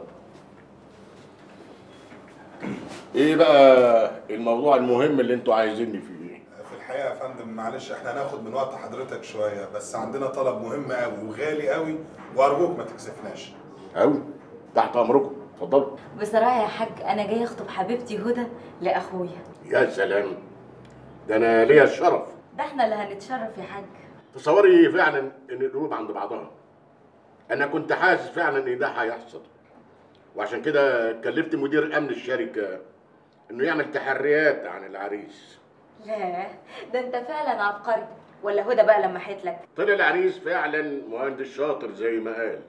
ايه بقى الموضوع المهم اللي انتوا عايزيني فيه في الحقيقه يا فندم معلش احنا هناخد من وقت حضرتك شويه بس عندنا طلب مهم قوي وغالي قوي وارجوك ما تكسفناش قوي تحت امركم اتفضلوا بصراحه يا حاج انا جايه اخطب حبيبتي هدى لاخويا يا سلام ده انا ليا الشرف ده احنا اللي هنتشرف يا حاج تصوري فعلا ان القلوب عند بعضها انا كنت حاسس فعلا ان ده هيحصل وعشان كده كلفت مدير امن الشركه انه يعمل تحريات عن العريس لا ده انت فعلا عبقري ولا هدى بقى لمحت لك طلع العريس فعلا مهندس شاطر زي ما قال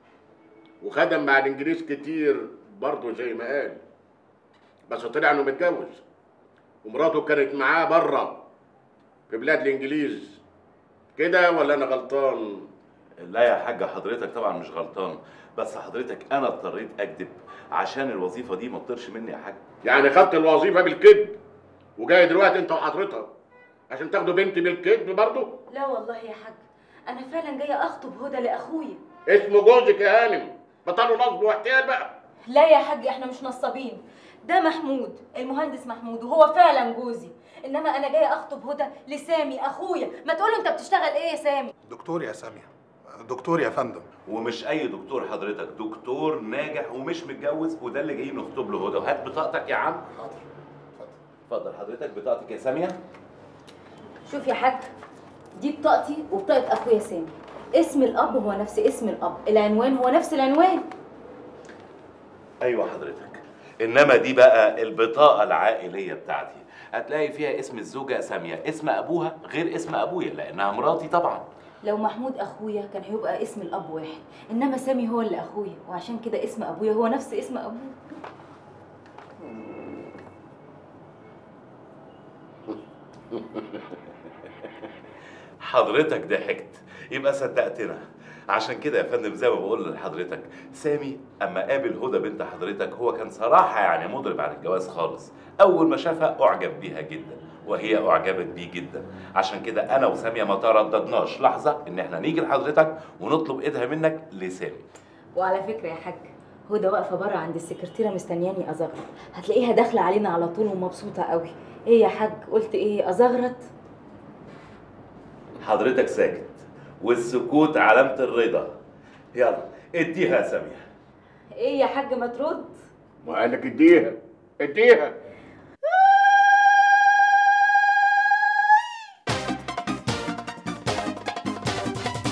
وخدم مع الانجليز كتير برضه زي ما قال بس طلع انه متجوز ومراته كانت معاه بره في بلاد الانجليز كده ولا انا غلطان لا يا حاج حضرتك طبعا مش غلطان بس حضرتك انا اضطريت اكذب عشان الوظيفه دي ما تطيرش مني يا حاج يعني خدت الوظيفه بالكذب وجاي دلوقتي انت وحضرتك عشان تاخدوا بنتي بالكذب برضه لا والله يا حاج انا فعلا جايه اخطب هدى لاخويا اسمه جوزك يا هانم بطلوا نصب واحتيال بقى لا يا حاج احنا مش نصابين ده محمود المهندس محمود وهو فعلا جوزي انما انا جايه اخطب هدى لسامي اخويا ما تقوله انت بتشتغل ايه يا سامي دكتور يا ساميه دكتور يا فندم ومش اي دكتور حضرتك دكتور ناجح ومش متجوز وده اللي جايين نخطب له هدى وهات بطاقتك يا عم حاضر اتفضل حضرتك بطاقتك يا ساميه شوف يا حاج دي بطاقتي وبطاقه اخويا سامي اسم الاب هو نفس اسم الاب العنوان هو نفس العنوان ايوه حضرتك انما دي بقى البطاقه العائليه بتاعتي هتلاقي فيها اسم الزوجه ساميه اسم ابوها غير اسم ابويا لانها مراتي طبعا لو محمود اخويا كان هيبقى اسم الاب واحد انما سامي هو اللي اخويا وعشان كده اسم ابويا هو نفس اسم ابوه حضرتك ضحكت يبقى صدقتنا عشان كده يا فندم زي ما بقول لحضرتك سامي اما قابل هدى بنت حضرتك هو كان صراحه يعني مضرب عن الجواز خالص اول ما شافها اعجب بيها جدا وهي اعجبت بيه جدا عشان كده انا وساميه ما ترددناش لحظه ان احنا نيجي لحضرتك ونطلب ايدها منك لسامي وعلى فكره يا حاج هدى واقفه بره عند السكرتيره مستنياني ازغرط هتلاقيها داخله علينا على طول ومبسوطه قوي ايه يا حاج قلت ايه ازغرط حضرتك ساكت والسكوت علامه الرضا يلا اديها يا ساميه ايه يا حاج ما ترد ما قالك اديها اديها